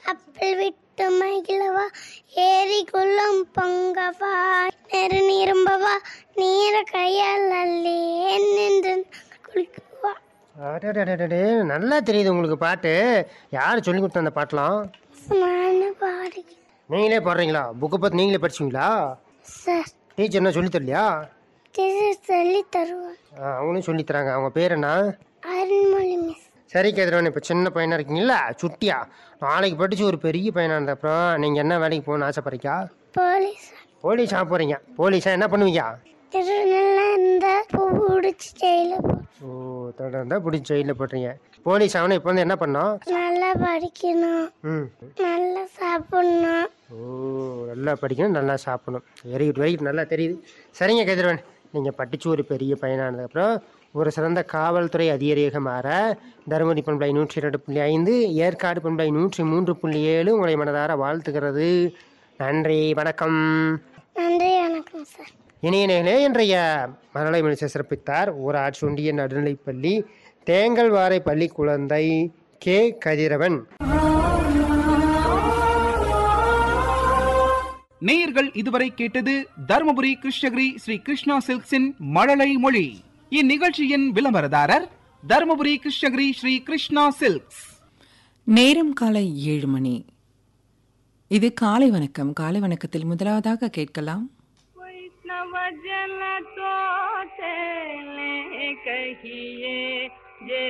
அப்பல் விட்டு மகிழவா ஏரி குள்ளம் பொங்கவா நெரு நீரும்பவா நீர கையால் அல்லே நின்று குளிக்குவா அடடடடடே, நல்லா தெரியுது உங்களுக்கு பாட்டு யார் சொல்லி கொடுத்த அந்த பாட்டெலாம் நானு பாடி நீங்களே பாடுறீங்களா புக்கை பார்த்து நீங்களே படிச்சிங்களா சார் டீச்சர் என்ன சொல்லி தரலையா டீச்சர் சொல்லி தருவார் ஆ, அவங்களும் சொல்லி தராங்க அவங்க பேர் என்ன அருண்மொழி மிஸ் சரி கேதுரவன் இப்போ சின்ன பையனாக இருக்கீங்களா சுட்டியா நாளைக்கு படித்து ஒரு பெரிய பையனாக இருந்த அப்புறம் நீங்கள் என்ன வேலைக்கு போகணும்னு ஆசைப்படுறீங்க போலீஸ் போலீஸாக போகிறீங்க போலீஸாக என்ன பண்ணுவீங்க திருநெல்லாம் இருந்தா பூ பிடிச்சி ஜெயில போ ஓ தொடர்ந்தா பிடிச்சி ஜெயிலில் போட்டுறீங்க போலீஸ் ஆகணும் இப்போ வந்து என்ன பண்ணோம் நல்லா படிக்கணும் ம் நல்லா சாப்பிடணும் ஓ நல்லா படிக்கணும் நல்லா சாப்பிடணும் வெரி குட் வெரி குட் நல்லா தெரியுது சரிங்க கதிரவன் நீங்கள் படித்து ஒரு பெரிய பையனானதுக்கப்புறம் ஒரு சிறந்த காவல்துறை அதிகாரியாக மாற தருமபுரி பண்பலை நூற்றி இரண்டு புள்ளி ஐந்து ஏற்காடு பண்பலை நூற்றி மூன்று புள்ளி ஏழு உங்களை மனதார வாழ்த்துகிறது நன்றி வணக்கம் நன்றி வணக்கம் சார் இணைய நேர்களே இன்றைய மரலை மனுஷ சிறப்பித்தார் ஊராட்சி ஒன்றிய நடுநிலைப்பள்ளி தேங்கல்வாரை பள்ளி குழந்தை கே கதிரவன் நேயர்கள் இதுவரை கேட்டது தருமபுரி கிருஷ்ணகிரி ஸ்ரீ கிருஷ்ணா சில்க்ஸின் மழலை மொழி இந்நிகழ்ச்சியின் விளம்பரதாரர் தருமபுரி கிருஷ்ணகிரி ஸ்ரீ கிருஷ்ணா சில்க்ஸ் நேரம் காலை ஏழு மணி இது காலை வணக்கம் காலை வணக்கத்தில் முதலாவதாக கேட்கலாம் वैष्णव जन तो चले कहिए जे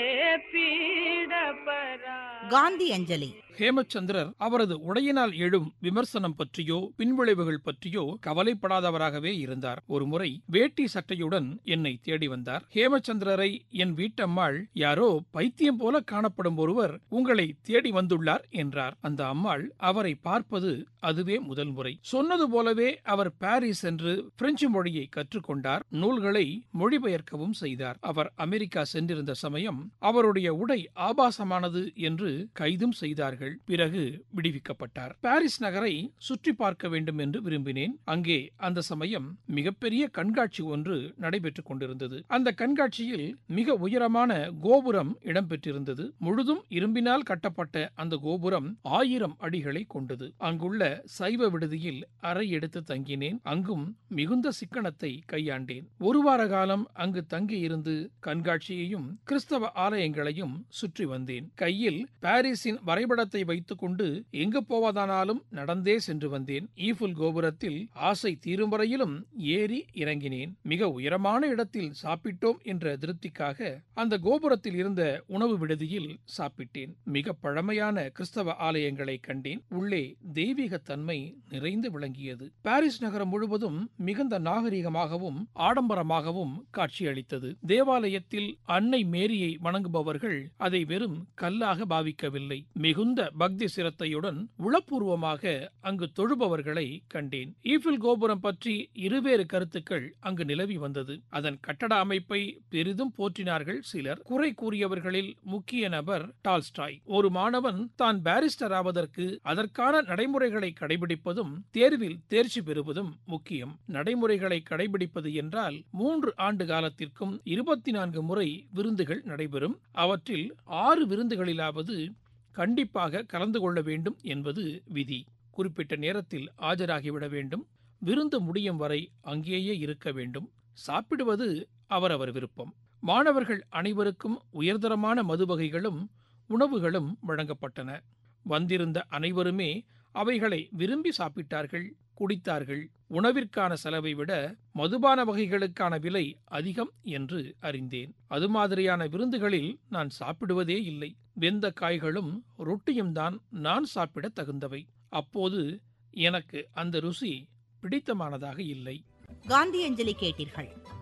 पीड़ परा காந்தி அஞ்சலி ஹேமச்சந்திரர் அவரது உடையினால் எழும் விமர்சனம் பற்றியோ பின்விளைவுகள் பற்றியோ கவலைப்படாதவராகவே இருந்தார் ஒருமுறை வேட்டி சட்டையுடன் என்னை தேடி வந்தார் ஹேமச்சந்திரரை என் வீட்டம்மாள் யாரோ பைத்தியம் போல காணப்படும் ஒருவர் உங்களை தேடி வந்துள்ளார் என்றார் அந்த அம்மாள் அவரை பார்ப்பது அதுவே முதல் முறை சொன்னது போலவே அவர் பாரிஸ் சென்று பிரெஞ்சு மொழியை கற்றுக்கொண்டார் நூல்களை மொழிபெயர்க்கவும் செய்தார் அவர் அமெரிக்கா சென்றிருந்த சமயம் அவருடைய உடை ஆபாசமானது என்று கைதும் செய்தார்கள் பிறகு விடுவிக்கப்பட்டார் பாரிஸ் நகரை சுற்றி பார்க்க வேண்டும் என்று விரும்பினேன் அங்கே அந்த சமயம் மிகப்பெரிய கண்காட்சி ஒன்று நடைபெற்றுக் கொண்டிருந்தது அந்த கண்காட்சியில் மிக உயரமான கோபுரம் இடம்பெற்றிருந்தது முழுதும் இரும்பினால் கட்டப்பட்ட அந்த கோபுரம் ஆயிரம் அடிகளை கொண்டது அங்குள்ள சைவ விடுதியில் அறை எடுத்து தங்கினேன் அங்கும் மிகுந்த சிக்கனத்தை கையாண்டேன் ஒரு வார காலம் அங்கு தங்கியிருந்து கண்காட்சியையும் கிறிஸ்தவ ஆலயங்களையும் சுற்றி வந்தேன் கையில் பாரிஸின் வரைபடத்தை வைத்துக்கொண்டு எங்கு போவதானாலும் நடந்தே சென்று வந்தேன் ஈஃபுல் கோபுரத்தில் ஆசை தீரும் வரையிலும் ஏறி இறங்கினேன் மிக உயரமான இடத்தில் சாப்பிட்டோம் என்ற திருப்திக்காக அந்த கோபுரத்தில் இருந்த உணவு விடுதியில் சாப்பிட்டேன் மிக பழமையான கிறிஸ்தவ ஆலயங்களை கண்டேன் உள்ளே தெய்வீக தன்மை நிறைந்து விளங்கியது பாரிஸ் நகரம் முழுவதும் மிகுந்த நாகரிகமாகவும் ஆடம்பரமாகவும் காட்சியளித்தது தேவாலயத்தில் அன்னை மேரியை வணங்குபவர்கள் அதை வெறும் கல்லாக பாவிக்கவில்லை மிகுந்த பக்தி சிரத்தையுடன் உளப்பூர்வமாக அங்கு தொழுபவர்களை கண்டேன் ஈஃபில் கோபுரம் பற்றி இருவேறு கருத்துக்கள் அங்கு நிலவி வந்தது அதன் கட்டட அமைப்பை பெரிதும் போற்றினார்கள் சிலர் குறை கூறியவர்களில் முக்கிய நபர் டால்ஸ்டாய் ஒரு மாணவன் தான் பாரிஸ்டர் ஆவதற்கு அதற்கான நடைமுறைகளை கடைபிடிப்பதும் தேர்வில் தேர்ச்சி பெறுவதும் முக்கியம் நடைமுறைகளை கடைபிடிப்பது என்றால் மூன்று ஆண்டு காலத்திற்கும் இருபத்தி நான்கு முறை விருந்துகள் நடைபெறும் அவற்றில் ஆறு விருந்துகளிலாவது கண்டிப்பாக கலந்து கொள்ள வேண்டும் என்பது விதி குறிப்பிட்ட நேரத்தில் ஆஜராகிவிட வேண்டும் விருந்து முடியும் வரை அங்கேயே இருக்க வேண்டும் சாப்பிடுவது அவரவர் விருப்பம் மாணவர்கள் அனைவருக்கும் உயர்தரமான மது வகைகளும் உணவுகளும் வழங்கப்பட்டன வந்திருந்த அனைவருமே அவைகளை விரும்பி சாப்பிட்டார்கள் குடித்தார்கள் உணவிற்கான செலவை விட மதுபான வகைகளுக்கான விலை அதிகம் என்று அறிந்தேன் அது மாதிரியான விருந்துகளில் நான் சாப்பிடுவதே இல்லை வெந்த காய்களும் ரொட்டியும் தான் நான் சாப்பிட தகுந்தவை அப்போது எனக்கு அந்த ருசி பிடித்தமானதாக இல்லை காந்தி அஞ்சலி கேட்டீர்கள்